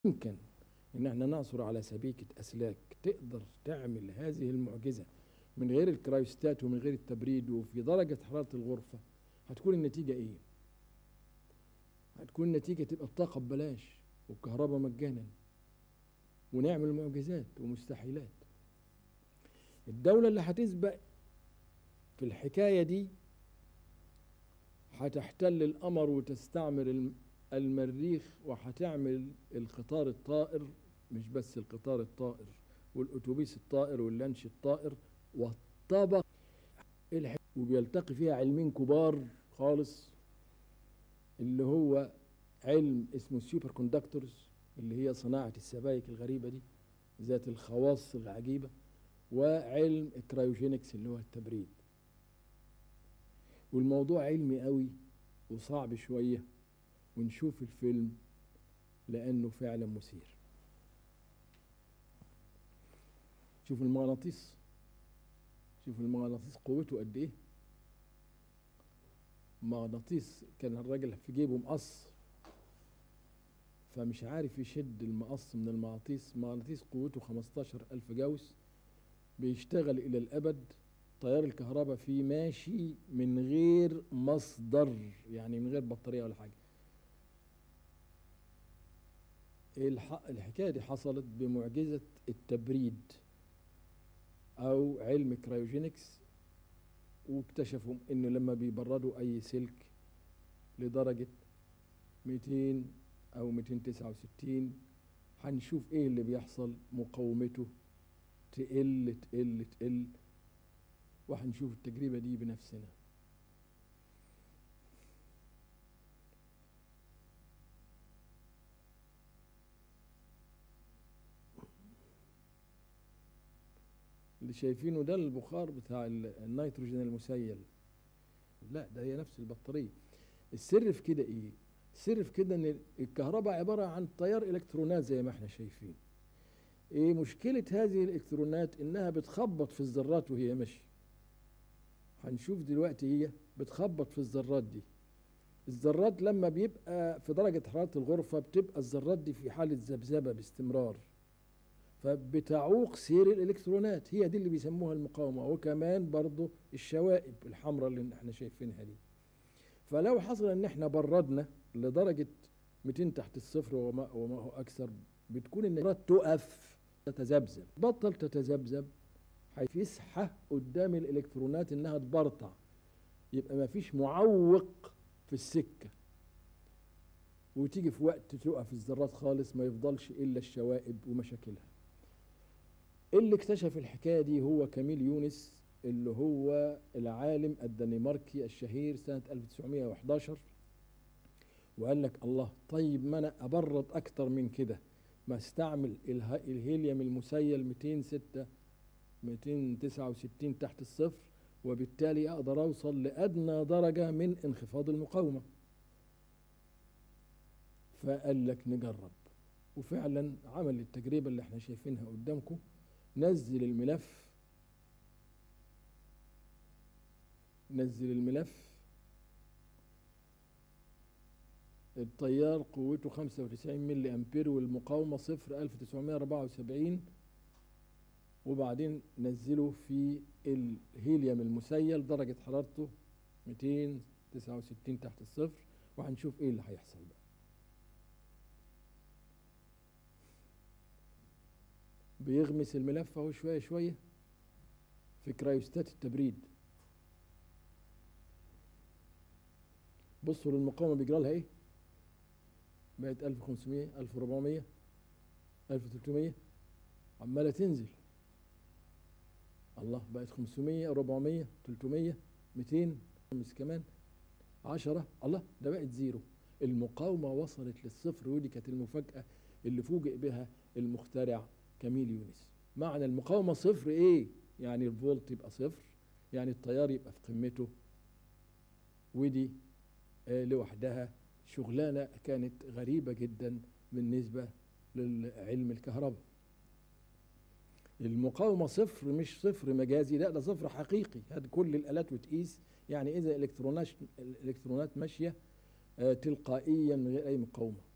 يمكن ان احنا نعثر على سبيكة اسلاك تقدر تعمل هذه المعجزة من غير الكرايوستات ومن غير التبريد وفي درجة حرارة الغرفة هتكون النتيجة ايه هتكون النتيجة تبقى الطاقة ببلاش والكهرباء مجانا ونعمل معجزات ومستحيلات الدولة اللي هتسبق في الحكاية دي هتحتل القمر وتستعمر المريخ وهتعمل القطار الطائر مش بس القطار الطائر والاتوبيس الطائر واللانش الطائر والطبق وبيلتقي فيها علمين كبار خالص اللي هو علم اسمه السوبر كوندكتورز اللي هي صناعة السبائك الغريبة دي ذات الخواص العجيبة وعلم الكرايوجينكس اللي هو التبريد والموضوع علمي قوي وصعب شوية ونشوف الفيلم لأنه فعلا مثير شوف المغناطيس شوف المغناطيس قوته قد ايه مغناطيس كان الراجل في جيبه مقص فمش عارف يشد المقص من المغناطيس مغناطيس قوته 15 ألف جوز بيشتغل إلى الأبد تيار الكهرباء فيه ماشي من غير مصدر يعني من غير بطارية ولا حاجة الحكاية دي حصلت بمعجزة التبريد أو علم كرايوجينكس واكتشفوا إنه لما بيبردوا أي سلك لدرجة 200 أو 269 هنشوف إيه اللي بيحصل مقاومته تقل تقل تقل وهنشوف التجربة دي بنفسنا اللي شايفينه ده البخار بتاع النيتروجين المسيل لا ده هي نفس البطارية السر في كده ايه السر في كده ان الكهرباء عبارة عن تيار الكترونات زي ما احنا شايفين ايه مشكلة هذه الالكترونات انها بتخبط في الذرات وهي ماشية هنشوف دلوقتي هي بتخبط في الذرات دي الذرات لما بيبقى في درجة حرارة الغرفة بتبقى الذرات دي في حالة ذبذبة باستمرار فبتعوق سير الالكترونات هي دي اللي بيسموها المقاومة وكمان برضو الشوائب الحمراء اللي احنا شايفينها دي فلو حصل ان احنا بردنا لدرجة 200 تحت الصفر وما, وما هو اكثر بتكون النيرات تقف تتذبذب بطل تتذبذب هيسحة قدام الالكترونات انها تبرطع يبقى ما فيش معوق في السكة وتيجي في وقت تقف الذرات خالص ما يفضلش الا الشوائب ومشاكلها اللي اكتشف الحكاية دي هو كاميل يونس اللي هو العالم الدنماركي الشهير سنة 1911 وقال لك الله طيب ما انا ابرد اكتر من كده ما استعمل الهيليوم المسيل 206 269 تحت الصفر وبالتالي اقدر اوصل لادنى درجة من انخفاض المقاومة فقال لك نجرب وفعلا عمل التجربة اللي احنا شايفينها قدامكم نزل الملف نزل الملف التيار قوته 95 ملي امبير والمقاومه صفر 1974 وبعدين نزله في الهيليوم المسيل درجه حرارته 269 تحت الصفر وهنشوف ايه اللي هيحصل بقى بيغمس الملف اهو شويه شويه في كرايوستات التبريد بصوا للمقاومه بيجرى لها ايه بقت 1500 1400 1300 عماله تنزل الله بقت 500 400 300 200 خمس كمان 10 الله ده بقت زيرو المقاومه وصلت للصفر ودي كانت المفاجاه اللي فوجئ بها المخترع كميل يونس معنى المقاومة صفر ايه يعني الفولت يبقى صفر يعني التيار يبقى في قمته ودي آه لوحدها شغلانة كانت غريبة جدا بالنسبة للعلم الكهرباء المقاومة صفر مش صفر مجازي لا ده صفر حقيقي هذا كل الآلات وتقيس يعني إذا الإلكترونات الإلكترونات ماشية آه تلقائيا من غير أي مقاومة